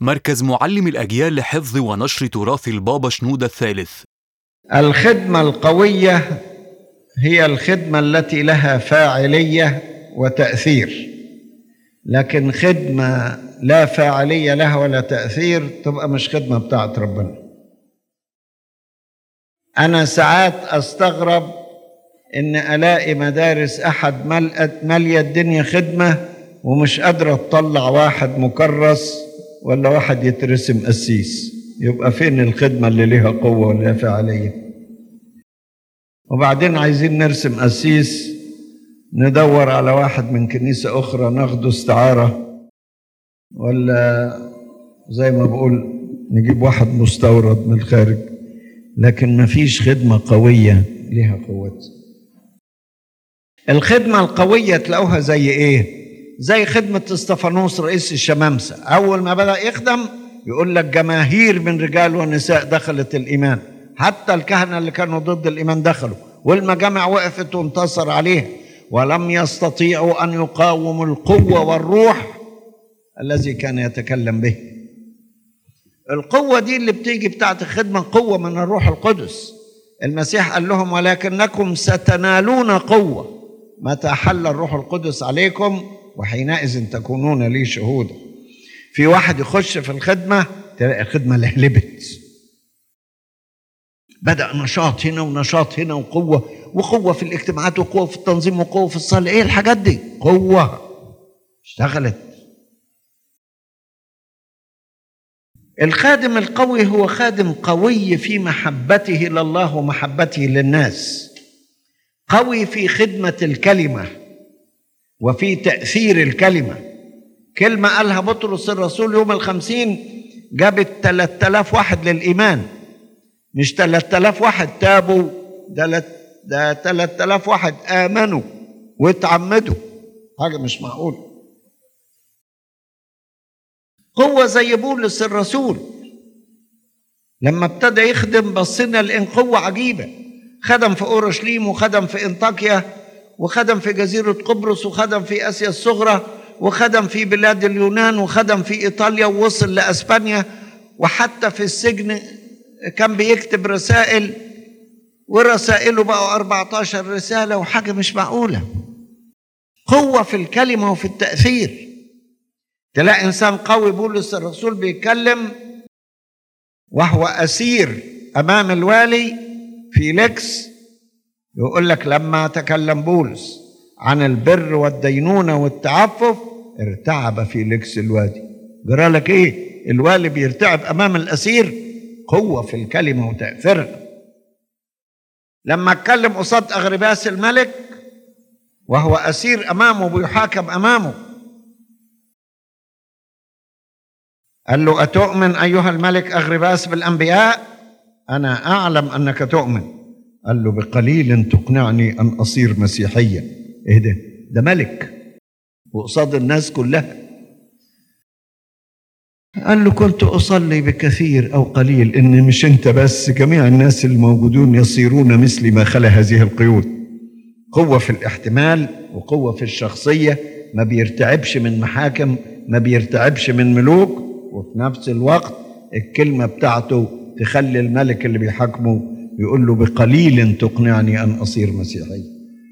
مركز معلم الأجيال لحفظ ونشر تراث البابا شنودة الثالث الخدمة القوية هي الخدمة التي لها فاعلية وتأثير لكن خدمة لا فاعلية لها ولا تأثير تبقى مش خدمة بتاعت ربنا أنا ساعات أستغرب إن ألاقي مدارس أحد ملأت مالية الدنيا خدمة ومش قادرة تطلع واحد مكرس ولا واحد يترسم قسيس يبقى فين الخدمة اللي ليها قوة ولا فاعلية وبعدين عايزين نرسم قسيس ندور على واحد من كنيسة أخرى ناخده استعارة ولا زي ما بقول نجيب واحد مستورد من الخارج لكن مفيش خدمة قوية ليها قوتها الخدمة القوية تلاقوها زي ايه زي خدمة استفانوس رئيس الشمامسة أول ما بدأ يخدم يقول لك جماهير من رجال ونساء دخلت الإيمان حتى الكهنة اللي كانوا ضد الإيمان دخلوا والمجامع وقفت وانتصر عليها ولم يستطيعوا أن يقاوموا القوة والروح الذي كان يتكلم به القوة دي اللي بتيجي بتاعت الخدمة قوة من الروح القدس المسيح قال لهم ولكنكم ستنالون قوة متى حل الروح القدس عليكم وحينئذ تكونون لي شهودا في واحد يخش في الخدمة تلاقي الخدمة لهلبت بدأ نشاط هنا ونشاط هنا وقوة وقوة في الاجتماعات وقوة في التنظيم وقوة في الصلاة ايه الحاجات دي قوة اشتغلت الخادم القوي هو خادم قوي في محبته لله ومحبته للناس قوي في خدمة الكلمة وفي تأثير الكلمة كلمة قالها بطرس الرسول يوم الخمسين جابت 3000 واحد للإيمان مش 3000 واحد تابوا ده ده 3000 واحد آمنوا واتعمدوا حاجة مش معقولة قوة زي بولس الرسول لما ابتدى يخدم بصينا لان قوة عجيبة خدم في أورشليم وخدم في انطاكيا وخدم في جزيرة قبرص وخدم في آسيا الصغرى وخدم في بلاد اليونان وخدم في إيطاليا ووصل لأسبانيا وحتى في السجن كان بيكتب رسائل ورسائله بقوا 14 رسالة وحاجة مش معقولة قوة في الكلمة وفي التأثير تلاقي إنسان قوي بولس الرسول بيتكلم وهو أسير أمام الوالي فيليكس يقول لك لما تكلم بولس عن البر والدينونة والتعفف ارتعب فيليكس الوادي جرى لك ايه الوالي بيرتعب امام الاسير قوه في الكلمه وتاثيرها لما اتكلم قصاد اغرباس الملك وهو اسير امامه بيحاكم امامه قال له اتؤمن ايها الملك اغرباس بالانبياء انا اعلم انك تؤمن قال له بقليل تقنعني ان اصير مسيحيا ايه ده ده ملك وقصاد الناس كلها قال له كنت اصلي بكثير او قليل ان مش انت بس جميع الناس الموجودون يصيرون مثلي ما خلا هذه القيود قوه في الاحتمال وقوه في الشخصيه ما بيرتعبش من محاكم ما بيرتعبش من ملوك وفي نفس الوقت الكلمه بتاعته تخلي الملك اللي بيحاكمه يقول له بقليل تقنعني ان اصير مسيحي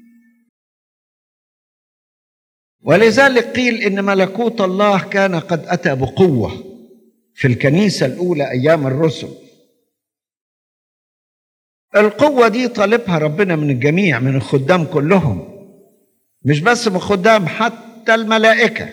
ولذلك قيل ان ملكوت الله كان قد اتى بقوه في الكنيسه الاولى ايام الرسل القوه دي طالبها ربنا من الجميع من الخدام كلهم مش بس من الخدام حتى الملائكه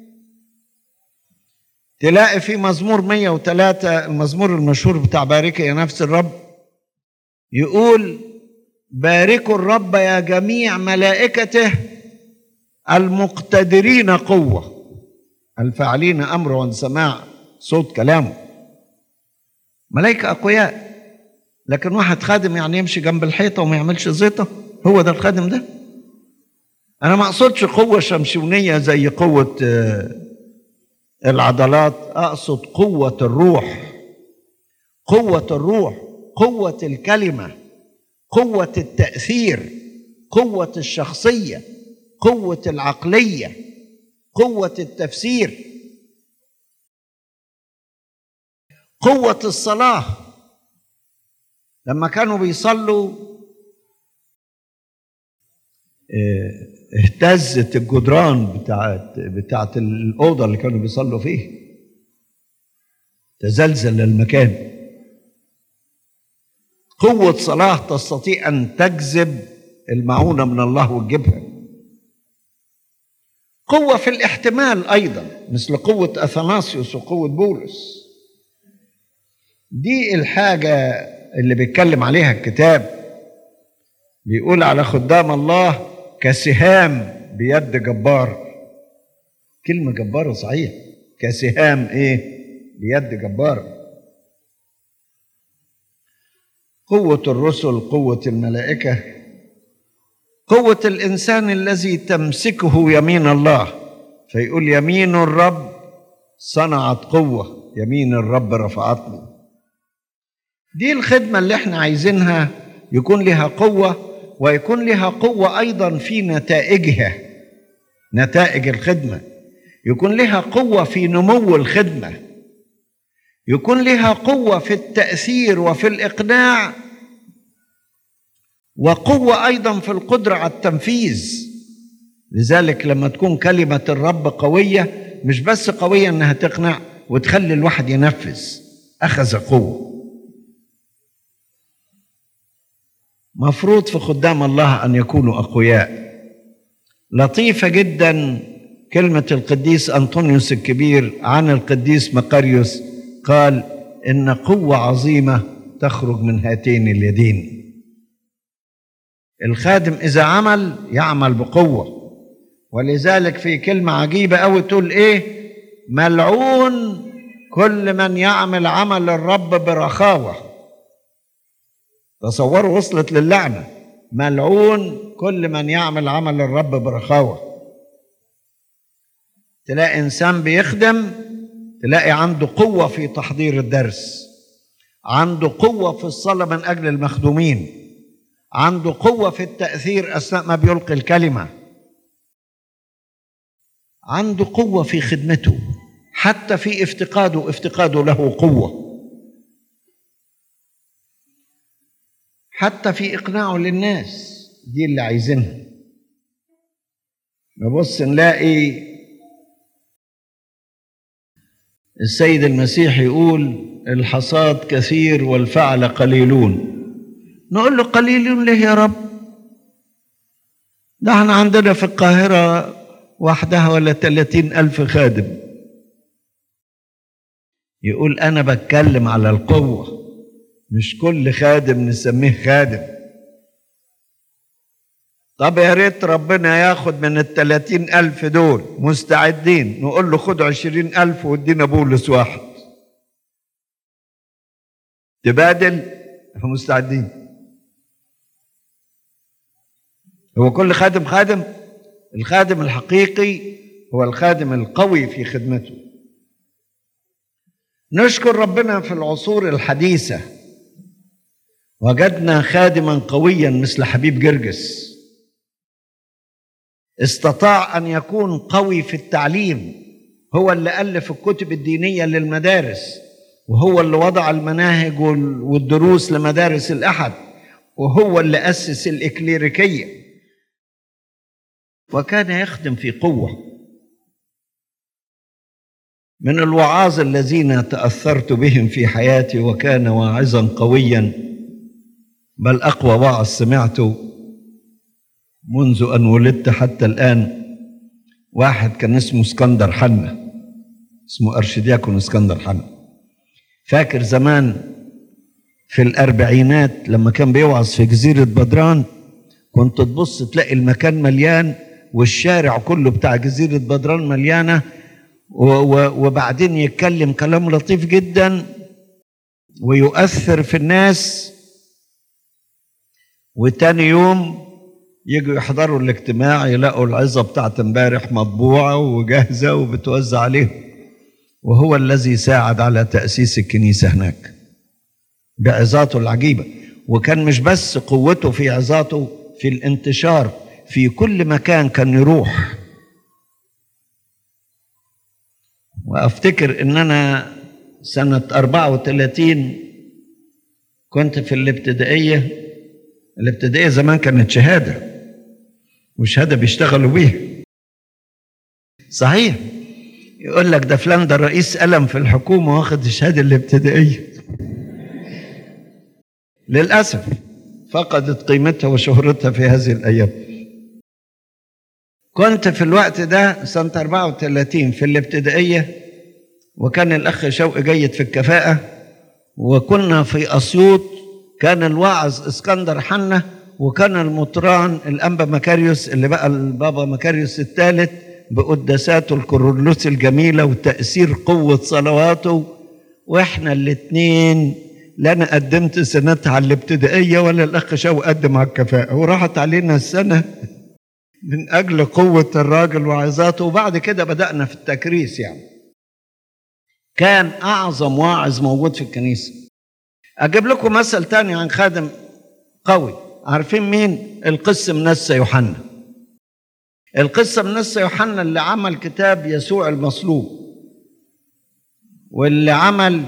تلاقي في مزمور 103 المزمور المشهور بتاع بارك يا نفس الرب يقول باركوا الرب يا جميع ملائكته المقتدرين قوة الفاعلين أمره عن سماع صوت كلامه ملائكة أقوياء لكن واحد خادم يعني يمشي جنب الحيطة وما يعملش زيطة هو ده الخادم ده أنا ما أقصدش قوة شمشونية زي قوة العضلات أقصد قوة الروح قوة الروح قوة الكلمة قوة التأثير قوة الشخصية قوة العقلية قوة التفسير قوة الصلاة لما كانوا بيصلوا اه، اهتزت الجدران بتاعت بتاعت الأوضة اللي كانوا بيصلوا فيها تزلزل المكان قوة صلاة تستطيع أن تجذب المعونة من الله وتجيبها قوة في الاحتمال أيضا مثل قوة أثناسيوس وقوة بولس دي الحاجة اللي بيتكلم عليها الكتاب بيقول على خدام الله كسهام بيد جبار كلمة جبارة صحيح كسهام ايه بيد جبار قوة الرسل قوة الملائكة قوة الإنسان الذي تمسكه يمين الله فيقول يمين الرب صنعت قوة يمين الرب رفعتني دي الخدمة اللي احنا عايزينها يكون لها قوة ويكون لها قوة أيضا في نتائجها نتائج الخدمة يكون لها قوة في نمو الخدمة يكون لها قوة في التأثير وفي الإقناع وقوة أيضا في القدرة على التنفيذ لذلك لما تكون كلمة الرب قوية مش بس قوية إنها تقنع وتخلي الواحد ينفذ أخذ قوة مفروض في خدام الله أن يكونوا أقوياء لطيفة جدا كلمة القديس أنطونيوس الكبير عن القديس مقاريوس قال إن قوة عظيمة تخرج من هاتين اليدين الخادم إذا عمل يعمل بقوة ولذلك في كلمة عجيبة أوي تقول إيه ملعون كل من يعمل عمل الرب برخاوة تصوروا وصلت للعنة ملعون كل من يعمل عمل الرب برخاوة تلاقي إنسان بيخدم تلاقي عنده قوة في تحضير الدرس عنده قوة في الصلاة من أجل المخدومين عنده قوة في التأثير أثناء ما بيلقي الكلمة عنده قوة في خدمته حتى في افتقاده افتقاده له قوة حتى في إقناعه للناس دي اللي عايزينها نبص نلاقي السيد المسيح يقول الحصاد كثير والفعل قليلون نقول له قليلون ليه يا رب ده احنا عندنا في القاهرة وحدها ولا ثلاثين ألف خادم يقول أنا بتكلم على القوة مش كل خادم نسميه خادم طب يا ريت ربنا ياخد من الثلاثين ألف دول مستعدين نقول له خد عشرين ألف وادينا بولس واحد تبادل مستعدين هو كل خادم خادم الخادم الحقيقي هو الخادم القوي في خدمته نشكر ربنا في العصور الحديثة وجدنا خادما قويا مثل حبيب جرجس استطاع أن يكون قوي في التعليم هو اللي ألف الكتب الدينية للمدارس وهو اللي وضع المناهج والدروس لمدارس الأحد وهو اللي أسس الإكليريكية وكان يخدم في قوة من الوعاظ الذين تأثرت بهم في حياتي وكان واعظا قويا بل أقوى وعظ سمعته منذ أن ولدت حتى الآن واحد كان اسمه اسكندر حنة اسمه أرشدياكون اسكندر حنة فاكر زمان في الأربعينات لما كان بيوعظ في جزيرة بدران كنت تبص تلاقي المكان مليان والشارع كله بتاع جزيرة بدران مليانة وبعدين يتكلم كلام لطيف جدا ويؤثر في الناس وتاني يوم يجوا يحضروا الاجتماع يلاقوا العظة بتاعت امبارح مطبوعة وجاهزة وبتوزع عليهم وهو الذي ساعد على تأسيس الكنيسة هناك بعظاته العجيبة وكان مش بس قوته في عظاته في الانتشار في كل مكان كان يروح وافتكر ان انا سنة 34 كنت في الابتدائية الابتدائية زمان كانت شهادة وشهادة بيشتغلوا بيها صحيح يقول لك ده فلان ده رئيس قلم في الحكومة واخد الشهادة الابتدائية للأسف فقدت قيمتها وشهرتها في هذه الأيام كنت في الوقت ده سنة 34 في الابتدائية وكان الأخ شوقي جيد في الكفاءة وكنا في أسيوط كان الواعظ اسكندر حنة وكان المطران الأنبا مكاريوس اللي بقى البابا مكاريوس الثالث بقداساته الكورولوس الجميلة وتأثير قوة صلواته وإحنا الاتنين لا أنا قدمت سنتها على الابتدائية ولا الأخ شوقي قدم على الكفاءة وراحت علينا السنة من أجل قوة الراجل وعظاته وبعد كده بدأنا في التكريس يعني كان أعظم واعظ موجود في الكنيسة أجيب لكم مثل تاني عن خادم قوي عارفين مين القس منسى يوحنا القصة منسى يوحنا اللي عمل كتاب يسوع المصلوب واللي عمل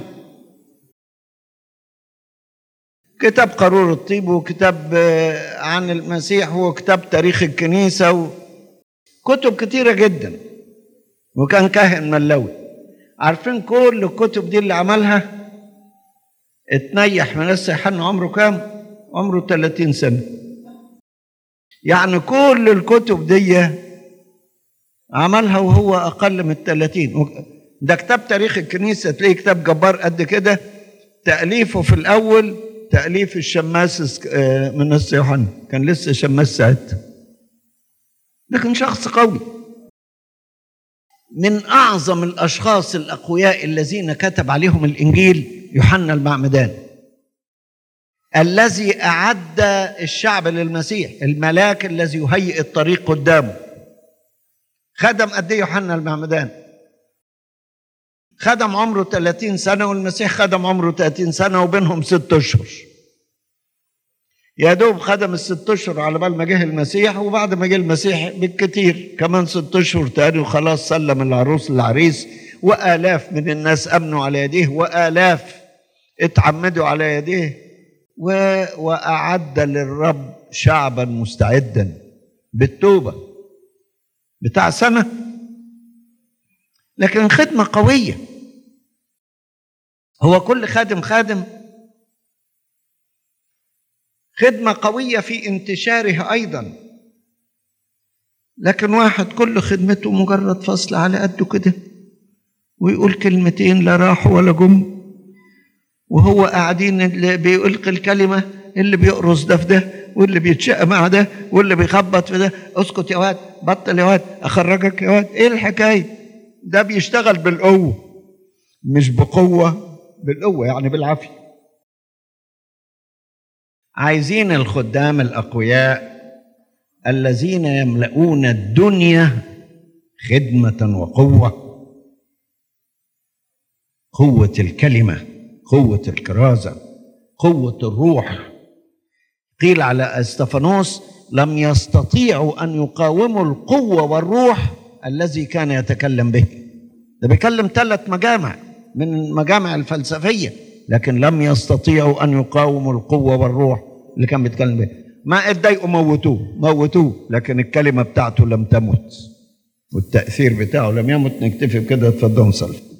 كتاب قارور الطيب وكتاب عن المسيح وكتاب تاريخ الكنيسة كتب كتيرة جدا وكان كاهن ملوي عارفين كل الكتب دي اللي عملها اتنيح من يوحنا عمره كام؟ عمره 30 سنة يعني كل الكتب دي عملها وهو أقل من 30 ده كتاب تاريخ الكنيسة تلاقيه كتاب جبار قد كده تأليفه في الأول تأليف الشماس من يوحنا كان لسه شماس ساعتها لكن شخص قوي من أعظم الأشخاص الأقوياء الذين كتب عليهم الإنجيل يوحنا المعمدان الذي أعد الشعب للمسيح الملاك الذي يهيئ الطريق قدامه خدم قد إيه يوحنا المعمدان خدم عمره 30 سنة والمسيح خدم عمره 30 سنة وبينهم ست أشهر يا دوب خدم الست أشهر على بال ما جه المسيح وبعد ما جه المسيح بالكتير كمان ست أشهر تاني وخلاص سلم العروس للعريس وآلاف من الناس أمنوا على يديه وآلاف اتعمدوا على يديه و... وأعد للرب شعبا مستعدا بالتوبة بتاع سنة لكن خدمة قوية هو كل خادم خادم خدمة قوية في انتشارها أيضا لكن واحد كل خدمته مجرد فصل على قده كده ويقول كلمتين لا راحوا ولا جم وهو قاعدين اللي بيلقي الكلمة اللي بيقرص ده في ده واللي بيتشق مع ده واللي بيخبط في ده اسكت يا واد بطل يا واد اخرجك يا واد ايه الحكايه ده بيشتغل بالقوه مش بقوه بالقوه يعني بالعافيه عايزين الخدام الاقوياء الذين يملؤون الدنيا خدمه وقوه قوه الكلمه قوه الكرازه قوه الروح قيل على استفانوس لم يستطيعوا ان يقاوموا القوه والروح الذي كان يتكلم به ده بيكلم ثلاث مجامع من المجامع الفلسفيه لكن لم يستطيعوا ان يقاوموا القوه والروح اللي كان بيتكلم به ما اتضايقوا موتوه موتوه لكن الكلمه بتاعته لم تمت والتاثير بتاعه لم يمت نكتفي بكده اتفضلوا نصلي